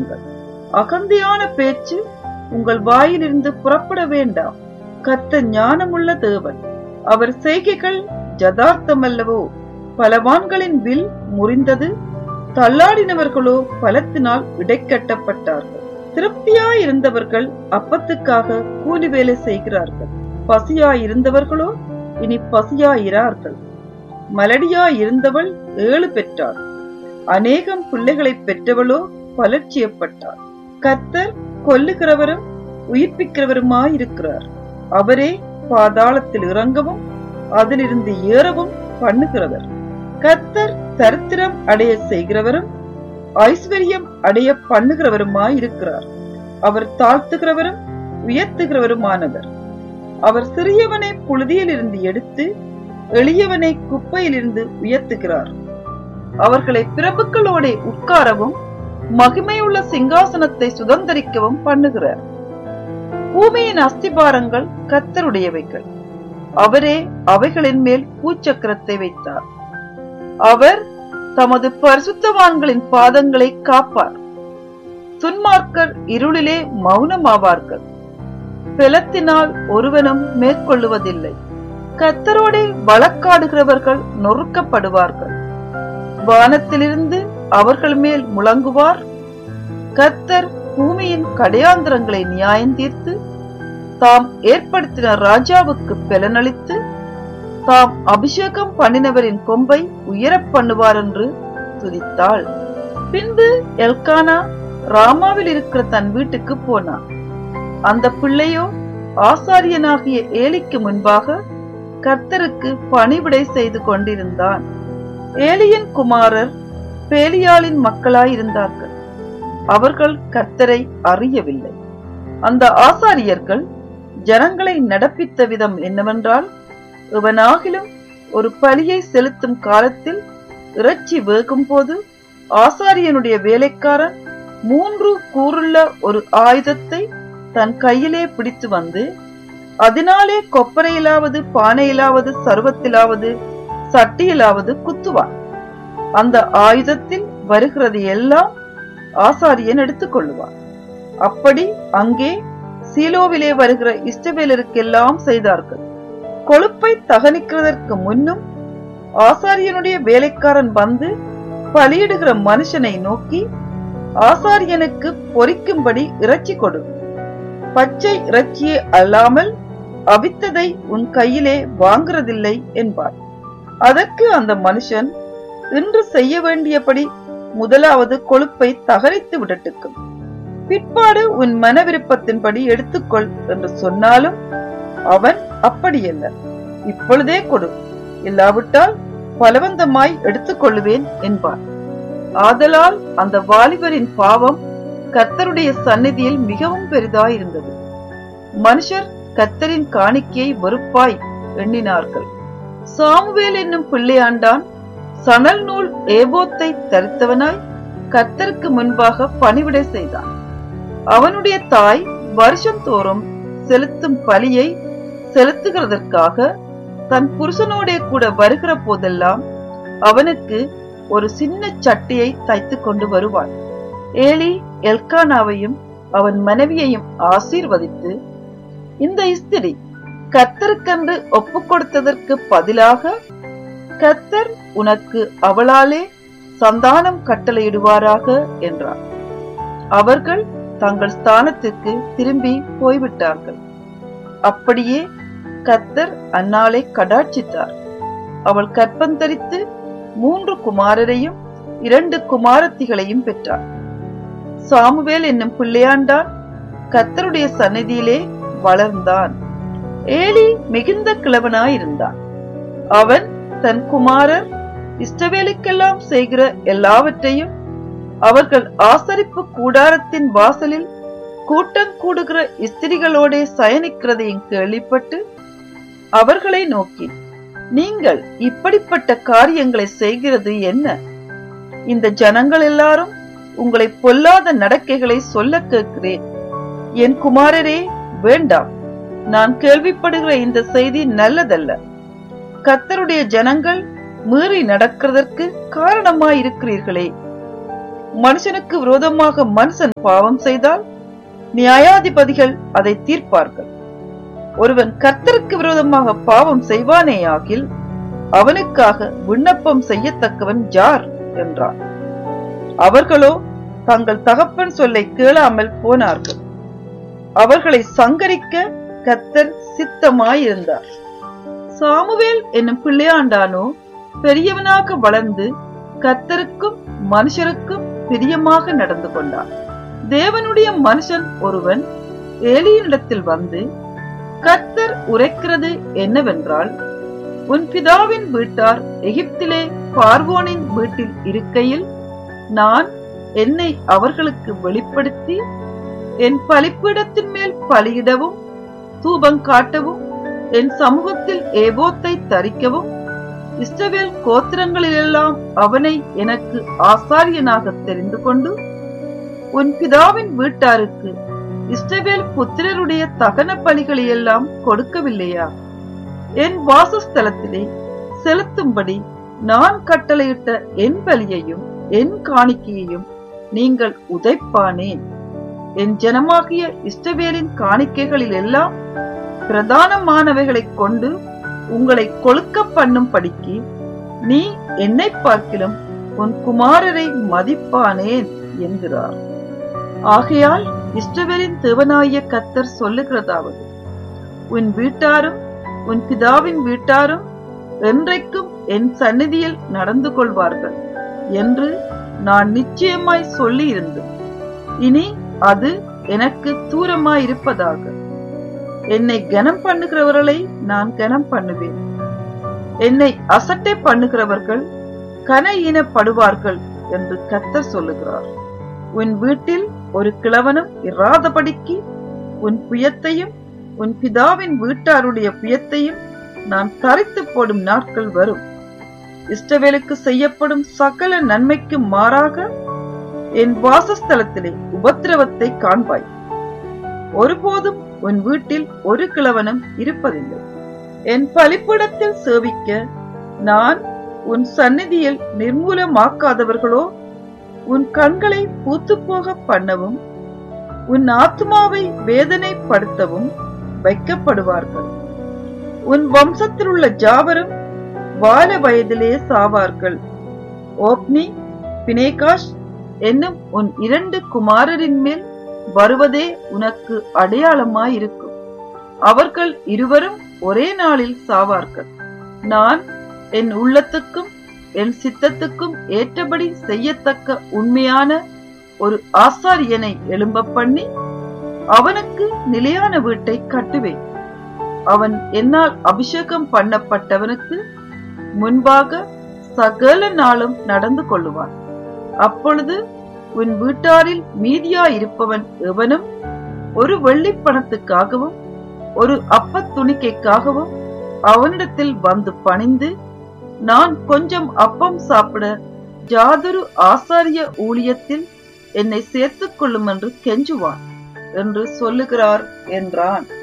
அடக்குங்கள் அகந்தையான பேச்சு உங்கள் வாயிலிருந்து புறப்பட வேண்டாம் கத்த ஞானமுள்ள தேவன் அவர் செய்கைகள் ஜதார்த்தமல்லவோ பலவான்களின் வில் முறிந்தது தள்ளாடினவர்களோ பலத்தினால் இடைக்கட்டப்பட்டார்கள் திருப்தியாயிருந்தவர்கள் அப்பத்துக்காக கூலி வேலை செய்கிறார்கள் பசியாயிருந்தவர்களோ இனி பசியாயிரார்கள் மலடியாயிருந்தவள் ஏழு பெற்றாள் அநேகம் பிள்ளைகளைப் பெற்றவளோ பலட்சியப்பட்டார் கர்த்தர் கொல்லுகிறவரும் உயிர்ப்பிக்கிறவருமாயிருக்கிறார் அவரே பாதாளத்தில் இறங்கவும் அதிலிருந்து ஏறவும் பண்ணுகிறவர் கர்த்தர் சரித்திரம் அடைய செய்கிறவரும் ஐஸ்வர்யம் அடைய பண்ணுகிறவருமாயிருக்கிறார் அவர் தாழ்த்துகிறவரும் உயர்த்துகிறவருமானவர் அவர் சிறியவனை புழுதியிலிருந்து எடுத்து எளியவனை குப்பையிலிருந்து உயர்த்துகிறார் அவர்களை பிரபுக்களோட உட்காரவும் மகிமையுள்ள சிங்காசனத்தை சுதந்திரிக்கவும் பண்ணுகிறார் பூமியின் அஸ்திபாரங்கள் கத்தருடையவைகள் அவரே அவைகளின் மேல் பூச்சக்கரத்தை வைத்தார் அவர் தமது பரிசுத்தவான்களின் பாதங்களை காப்பார் துன்மார்க்கர் இருளிலே மௌனமாவார்கள் பெலத்தினால் ஒருவனும் மேற்கொள்ளுவதில்லை கத்தரோடே வழக்காடுகிறவர்கள் நொறுக்கப்படுவார்கள் வானத்திலிருந்து அவர்கள் மேல் முழங்குவார் கத்தர் பூமியின் கடையாந்திரங்களை நியாயம் தீர்த்து தாம் ஏற்படுத்தின ராஜாவுக்கு பலனளித்து தாம் அபிஷேகம் பண்ணினவரின் கொம்பை உயரப் பண்ணுவார் என்று துதித்தாள் பின்பு எல்கானா ராமாவில் இருக்கிற தன் வீட்டுக்கு போனான் அந்த பிள்ளையோ ஆசாரியனாகிய ஏலிக்கு முன்பாக கர்த்தருக்கு பணிவிடை செய்து கொண்டிருந்தான் ஏலியின் குமாரர் பேலியாளின் மக்களாயிருந்தார்கள் அவர்கள் கர்த்தரை அறியவில்லை அந்த ஆசாரியர்கள் ஜனங்களை நடப்பித்த விதம் என்னவென்றால் இவனாகிலும் ஒரு பலியை செலுத்தும் காலத்தில் இறைச்சி வேகும் போது ஆசாரியனுடைய வேலைக்காரன் மூன்று கூறுள்ள ஒரு ஆயுதத்தை தன் கையிலே பிடித்து வந்து அதனாலே கொப்பரையிலாவது பானையிலாவது சர்வத்திலாவது சட்டியிலாவது குத்துவான் அந்த ஆயுதத்தில் வருகிறது எல்லாம் ஆசாரியன் எடுத்துக்கொள்ளுவான் அப்படி அங்கே சீலோவிலே வருகிற இஷ்டவேலருக்கெல்லாம் செய்தார்கள் கொழுப்பை தகனிக்கிறதற்கு முன்னும் ஆசாரியனுடைய வேலைக்காரன் வந்து பலியிடுகிற மனுஷனை நோக்கி ஆசாரியனுக்கு பொறிக்கும்படி இறைச்சி கொடு பச்சை இறைச்சியே அல்லாமல் அவித்ததை உன் கையிலே வாங்குறதில்லை என்பார் அதற்கு அந்த மனுஷன் இன்று செய்ய வேண்டியபடி முதலாவது கொழுப்பை தகரித்து விடட்டுக்கும் பிற்பாடு உன் மன விருப்பத்தின்படி எடுத்துக்கொள் என்று சொன்னாலும் அவன் அப்படியல்ல இப்பொழுதே கொடு இல்லாவிட்டால் பலவந்தமாய் எடுத்துக்கொள்ளுவேன் என்பான் ஆதலால் அந்த வாலிபரின் பாவம் கர்த்தருடைய சந்நிதியில் மிகவும் பெரிதாயிருந்தது மனுஷர் கர்த்தரின் காணிக்கையை வெறுப்பாய் எண்ணினார்கள் சாமுவேல் என்னும் பிள்ளையாண்டான் சணல் நூல் ஏபோத்தை தரித்தவனாய் கர்த்தருக்கு முன்பாக பணிவிடை செய்தான் அவனுடைய தாய் வருஷந்தோறும் செலுத்தும் பலியை செலுத்துகிறதற்காக தன் புருஷனோடே கூட வருகிற போதெல்லாம் அவனுக்கு ஒரு சின்ன சட்டியை தைத்து கொண்டு வருவாள் ஏலி எல்கானாவையும் அவன் மனைவியையும் ஆசீர்வதித்து இந்த இஸ்திரி கர்த்தருக்கென்று ஒப்பு கொடுத்ததற்கு பதிலாக கர்த்தர் உனக்கு அவளாலே சந்தானம் கட்டளையிடுவாராக என்றார் அவர்கள் தங்கள் ஸ்தானத்திற்கு திரும்பி போய்விட்டார்கள் அப்படியே கர்த்தர் அன்னாளை கடாட்சித்தார் அவள் கற்பந்தரித்து மூன்று குமாரரையும் இரண்டு குமாரத்திகளையும் பெற்றார் சாமுவேல் என்னும் பிள்ளையாண்டான் கர்த்தருடைய சந்நிதியிலே வளர்ந்தான் ஏலி மிகுந்த கிழவனாயிருந்தான் அவன் தன் குமாரர் இஷ்டவேலுக்கெல்லாம் செய்கிற எல்லாவற்றையும் அவர்கள் ஆசரிப்பு கூடாரத்தின் வாசலில் கூட்டம் கூடுகிற இஸ்திரிகளோடே சயனிக்கிறதையும் கேள்விப்பட்டு அவர்களை நோக்கி நீங்கள் இப்படிப்பட்ட காரியங்களை செய்கிறது என்ன இந்த ஜனங்கள் எல்லாரும் உங்களை பொல்லாத நடக்கைகளை சொல்ல கேட்கிறேன் என் குமாரரே வேண்டாம் நான் கேள்விப்படுகிற இந்த செய்தி நல்லதல்ல கர்த்தருடைய ஜனங்கள் மீறி நடக்கிறதற்கு காரணமாயிருக்கிறீர்களே மனுஷனுக்கு விரோதமாக மனுஷன் பாவம் செய்தால் நியாயாதிபதிகள் அதை தீர்ப்பார்கள் ஒருவன் கர்த்தருக்கு விரோதமாக பாவம் செய்வானேயாகில் அவனுக்காக விண்ணப்பம் செய்யத்தக்கவன் ஜார் என்றார் அவர்களோ தங்கள் தகப்பன் சொல்லை கேளாமல் போனார்கள் அவர்களை சங்கரிக்க கத்தர் சித்தமாயிருந்தார் சாமுவேல் என்னும் பிள்ளையாண்டானோ பெரியவனாக வளர்ந்து கத்தருக்கும் மனுஷருக்கும் பிரியமாக நடந்து கொண்டான் தேவனுடைய மனுஷன் ஒருவன் ஏலியனிடத்தில் வந்து கர்த்தர் உரைக்கிறது என்னவென்றால் உன் பிதாவின் வீட்டார் எகிப்திலே பார்வோனின் வீட்டில் இருக்கையில் நான் என்னை அவர்களுக்கு வெளிப்படுத்தி என் பலிப்பீடத்தின் மேல் பலியிடவும் தூபம் காட்டவும் என் சமூகத்தில் ஏபோத்தை தரிக்கவும் இஸ்ரவேல் கோத்திரங்களிலெல்லாம் அவனை எனக்கு ஆசாரியனாக தெரிந்து கொண்டு உன் பிதாவின் வீட்டாருக்கு இஸ்ரவேல் புத்திரருடைய தகன பலிகளையெல்லாம் கொடுக்கவில்லையா என் வாசஸ்தலத்திலே செலுத்தும்படி நான் கட்டளையிட்ட என் பலியையும் என் காணிக்கையையும் நீங்கள் உதைப்பானேன் என் ஜனமாகிய இஷ்டவேலின் காணிக்கைகளில் எல்லாம் பிரதானமானவைகளைக் கொண்டு உங்களை கொழுக்க பண்ணும் படிக்கு நீ என்னை பார்க்கிலும் உன் குமாரரை மதிப்பானேன் என்கிறார் ஆகையால் இஷ்டவேலின் தேவனாய கத்தர் சொல்லுகிறதாவது உன் வீட்டாரும் உன் பிதாவின் வீட்டாரும் என்றைக்கும் என் சந்நிதியில் நடந்து கொள்வார்கள் என்று நான் நிச்சயமாய் சொல்லி இருந்தேன் இனி அது எனக்கு தூரமாயிருப்பதாக என்னை கனம் பண்ணுகிறவர்களை நான் கனம் பண்ணுவேன் என்னை அசட்டை பண்ணுகிறவர்கள் கன ஈனப்படுவார்கள் என்று கத்தர் சொல்லுகிறார் உன் வீட்டில் ஒரு கிழவனும் இராதபடிக்கு உன் புயத்தையும் உன் பிதாவின் வீட்டாருடைய புயத்தையும் நான் தரித்து போடும் நாட்கள் வரும் இஷ்டவேலுக்கு செய்யப்படும் சகல நன்மைக்கு மாறாக என் வாசஸ்தலத்திலே உபத்திரவத்தை காண்பாய் ஒருபோதும் உன் வீட்டில் ஒரு கிழவனும் இருப்பதில்லை என் பலிப்பிடத்தில் சேவிக்க நான் உன் சந்நிதியில் நிர்மூலமாக்காதவர்களோ உன் கண்களை பூத்துப்போக பண்ணவும் உன் ஆத்மாவை வேதனைப்படுத்தவும் வைக்கப்படுவார்கள் உன் வம்சத்தில் உள்ள ஜாவரும் வால வயதிலே சாவார்கள் ஓப்னி பினேகாஷ் என்னும் உன் இரண்டு குமாரரின் மேல் வருவதே உனக்கு அடையாளமாயிருக்கும் அவர்கள் இருவரும் ஒரே நாளில் சாவார்கள் நான் என் உள்ளத்துக்கும் என் சித்தத்துக்கும் ஏற்றபடி செய்யத்தக்க உண்மையான ஒரு ஆசாரியனை எழும்ப பண்ணி அவனுக்கு நிலையான வீட்டை கட்டுவேன் அவன் என்னால் அபிஷேகம் பண்ணப்பட்டவனுக்கு முன்பாக சகல நாளும் நடந்து கொள்ளுவான் அப்பொழுது உன் வீட்டாரில் மீதியாயிருப்பவன் எவனும் ஒரு வெள்ளிப் பணத்துக்காகவும் ஒரு அப்பத் துணிக்கைக்காகவும் அவனிடத்தில் வந்து பணிந்து நான் கொஞ்சம் அப்பம் சாப்பிட ஜாதொரு ஆசாரிய ஊழியத்தில் என்னை சேர்த்துக் கொள்ளும் என்று கெஞ்சுவான் என்று சொல்லுகிறார் என்றான்